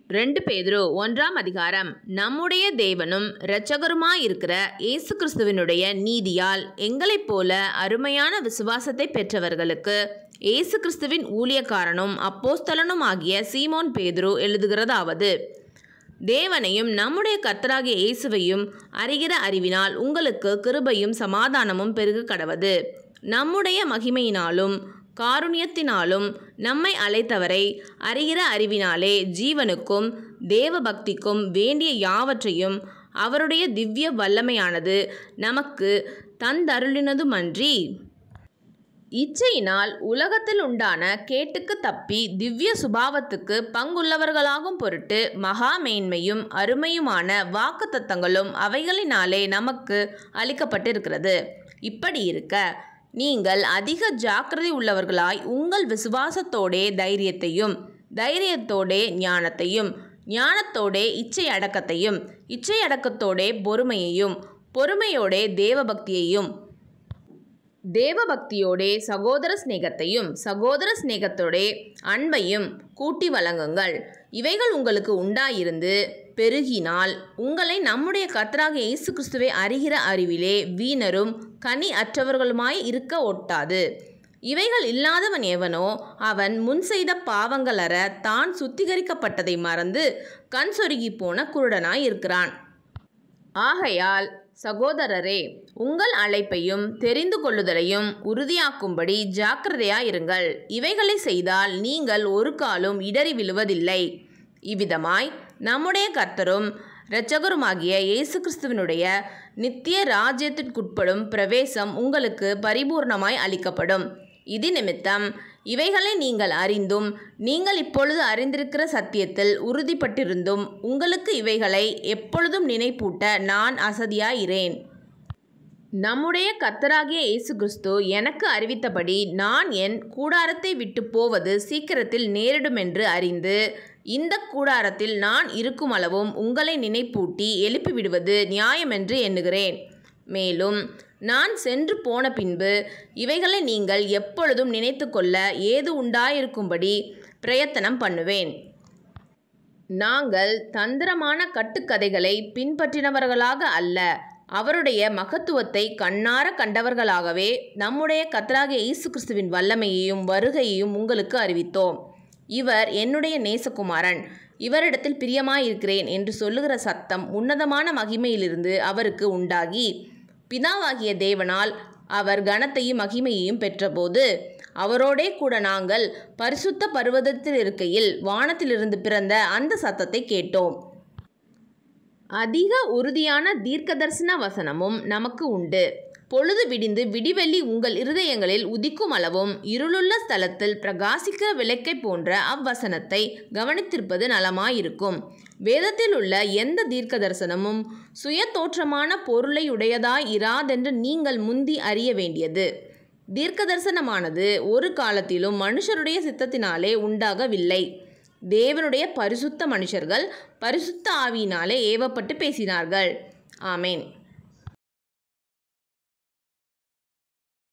ரெண்டு பேதுரு ஒன்றாம் அதிகாரம் நம்முடைய தேவனும் இரட்சகருமாயிருக்கிற இயேசு கிறிஸ்துவினுடைய நீதியால் எங்களைப் போல அருமையான விசுவாசத்தை பெற்றவர்களுக்கு இயேசு கிறிஸ்துவின் ஊழியக்காரனும் அப்போஸ்தலனும் ஆகிய சீமோன் பேதுரு எழுதுகிறதாவது தேவனையும் நம்முடைய கர்த்தராகிய இயேசுவையும் அறிகிற அறிவினால் உங்களுக்கு கிருபையும் சமாதானமும் பெருக கடவது நம்முடைய மகிமையினாலும் காருண்யத்தினாலும் நம்மை அழைத்தவரை அறிகிற அறிவினாலே ஜீவனுக்கும் தேவ பக்திக்கும் வேண்டிய யாவற்றையும் அவருடைய திவ்ய வல்லமையானது நமக்கு தந்தருளினதுமன்றி இச்சையினால் உலகத்தில் உண்டான கேட்டுக்கு தப்பி திவ்ய சுபாவத்துக்கு பங்குள்ளவர்களாகும் பொருட்டு மகா மேன்மையும் அருமையுமான வாக்குத்தத்தங்களும் அவைகளினாலே நமக்கு அளிக்கப்பட்டிருக்கிறது இப்படி இருக்க நீங்கள் அதிக ஜாக்கிரதை உள்ளவர்களாய் உங்கள் விசுவாசத்தோடே தைரியத்தையும் தைரியத்தோடே ஞானத்தையும் ஞானத்தோடே இச்சை அடக்கத்தையும் இச்சை அடக்கத்தோடே பொறுமையையும் பொறுமையோடே தேவபக்தியையும் தேவபக்தியோடே சகோதர சிநேகத்தையும் சகோதர சிநேகத்தோடே அன்பையும் கூட்டி வழங்குங்கள் இவைகள் உங்களுக்கு உண்டாயிருந்து பெருகினால் உங்களை நம்முடைய கர்த்தராகிய இயேசு கிறிஸ்துவை அறிகிற அறிவிலே வீணரும் கனி அற்றவர்களுமாய் இருக்க ஒட்டாது இவைகள் இல்லாதவன் எவனோ அவன் முன் செய்த பாவங்களற தான் சுத்திகரிக்கப்பட்டதை மறந்து கண் சொருகி போன குருடனாய் இருக்கிறான் ஆகையால் சகோதரரே உங்கள் அழைப்பையும் தெரிந்து கொள்ளுதலையும் உறுதியாக்கும்படி ஜாக்கிரதையாயிருங்கள் இவைகளை செய்தால் நீங்கள் ஒரு காலும் இடறி விழுவதில்லை இவ்விதமாய் நம்முடைய கர்த்தரும் இரட்சகருமாகிய இயேசு கிறிஸ்துவினுடைய நித்திய ராஜ்யத்திற்குட்படும் பிரவேசம் உங்களுக்கு பரிபூர்ணமாய் அளிக்கப்படும் இது நிமித்தம் இவைகளை நீங்கள் அறிந்தும் நீங்கள் இப்பொழுது அறிந்திருக்கிற சத்தியத்தில் உறுதிப்பட்டிருந்தும் உங்களுக்கு இவைகளை எப்பொழுதும் நினைப்பூட்ட நான் அசதியாயிரேன் நம்முடைய கர்த்தராகிய இயேசு கிறிஸ்து எனக்கு அறிவித்தபடி நான் என் கூடாரத்தை விட்டு போவது சீக்கிரத்தில் நேரிடுமென்று அறிந்து இந்த கூடாரத்தில் நான் இருக்கும் அளவும் உங்களை நினைப்பூட்டி எழுப்பிவிடுவது நியாயமென்று எண்ணுகிறேன் மேலும் நான் சென்று போன பின்பு இவைகளை நீங்கள் எப்பொழுதும் நினைத்து கொள்ள ஏது உண்டாயிருக்கும்படி பிரயத்தனம் பண்ணுவேன் நாங்கள் தந்திரமான கட்டுக்கதைகளை பின்பற்றினவர்களாக அல்ல அவருடைய மகத்துவத்தை கண்ணார கண்டவர்களாகவே நம்முடைய கத்தராகிய இயேசு கிறிஸ்துவின் வல்லமையையும் வருகையையும் உங்களுக்கு அறிவித்தோம் இவர் என்னுடைய நேசகுமாரன் இவரிடத்தில் பிரியமாயிருக்கிறேன் என்று சொல்லுகிற சத்தம் உன்னதமான மகிமையிலிருந்து அவருக்கு உண்டாகி பிதாவாகிய தேவனால் அவர் கனத்தையும் மகிமையையும் பெற்றபோது அவரோடே கூட நாங்கள் பரிசுத்த பர்வதத்தில் இருக்கையில் வானத்திலிருந்து பிறந்த அந்த சத்தத்தை கேட்டோம் அதிக உறுதியான தீர்க்கதரிசன வசனமும் நமக்கு உண்டு பொழுது விடிந்து விடிவெள்ளி உங்கள் இருதயங்களில் உதிக்கும் அளவும் இருளுள்ள ஸ்தலத்தில் பிரகாசிக்கிற விளக்கை போன்ற அவ்வசனத்தை கவனித்திருப்பது நலமாயிருக்கும் வேதத்தில் உள்ள எந்த தீர்க்க தரிசனமும் சுய தோற்றமான பொருளை உடையதாய் இராதென்று நீங்கள் முந்தி அறிய வேண்டியது தீர்க்க தரிசனமானது ஒரு காலத்திலும் மனுஷருடைய சித்தத்தினாலே உண்டாகவில்லை தேவனுடைய பரிசுத்த மனுஷர்கள் பரிசுத்த ஆவியினாலே ஏவப்பட்டு பேசினார்கள் ஆமேன்